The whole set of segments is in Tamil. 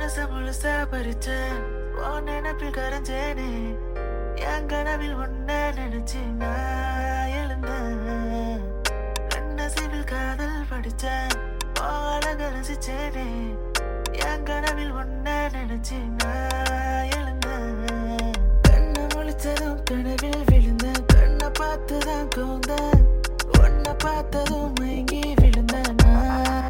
மனச முழுசா பறிச்சேன் உன் நினைப்பில் கரைஞ்சேனே என் கனவில் உன்ன நினைச்சு நான் எழுந்தேன் கண்ணசிவில் காதல் படிச்சேன் அழக ரசிச்சேனே என் கனவில் உன்ன நினைச்சு நான் எழுந்தேன் கண்ணை முழிச்சதும் கனவில் விழுந்தேன் கண்ணை பார்த்துதான் கூந்தேன் உன்னை பார்த்ததும் மயங்கி விழுந்தேன் நான்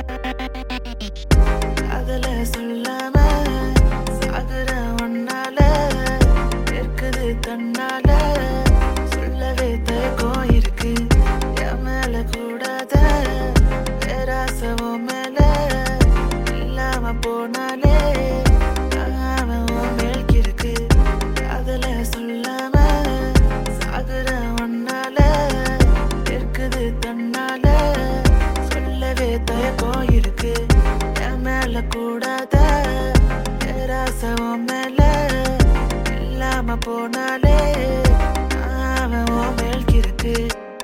அதுல சொல்லாம சாகுற ஒன்னால இருக்குது தன்னால சொல்லவே தயக்கம் இருக்கு என் மேல கூடாத பேராசவோ மேல இல்லாம போனாலே அவன் உன் மேல் இருக்கு அதுல சொல்லாம சாகுற ஒன்னால இருக்குது தன்னால சொல்லவே தயக்கம் இருக்கு என் மேல கூடாத பேராசவம் மேல இல்லாம போனாலே அவன் உன் மேல் இருக்கு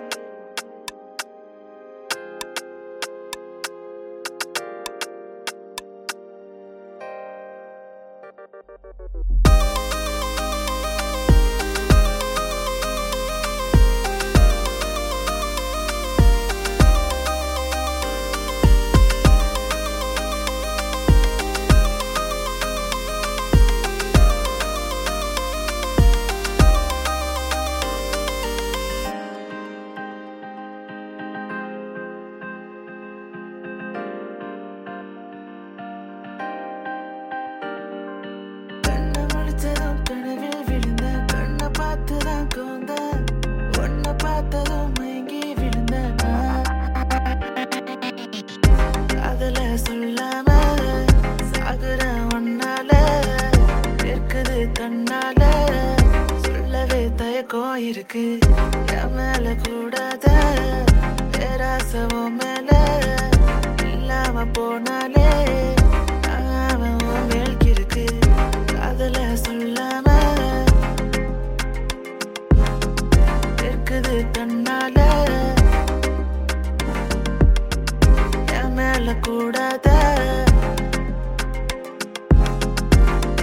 கண்ணை முழிச்சதும் கனவில் விழுந்தேன் கண்ணை பார்த்துதான் கூந்தேன் உன்னை பார்த்ததும் மயங்கி விழுந்தேன் நான். அதுல சொல்லாம சாகுற ஒன்னால இருக்குது தன்னால சொல்லவே தயக்கம் இருக்கு என் மேல கூடாத பேராசவோ மேல இல்லாம போனாலே அவன் உன் மேல் இருக்கு அதுல சொல்லாம இருக்குது தன்னால என் மேல கூடாத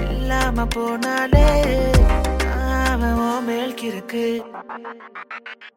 இல்லாம போனாலே அவன் உன் மேல் இருக்கு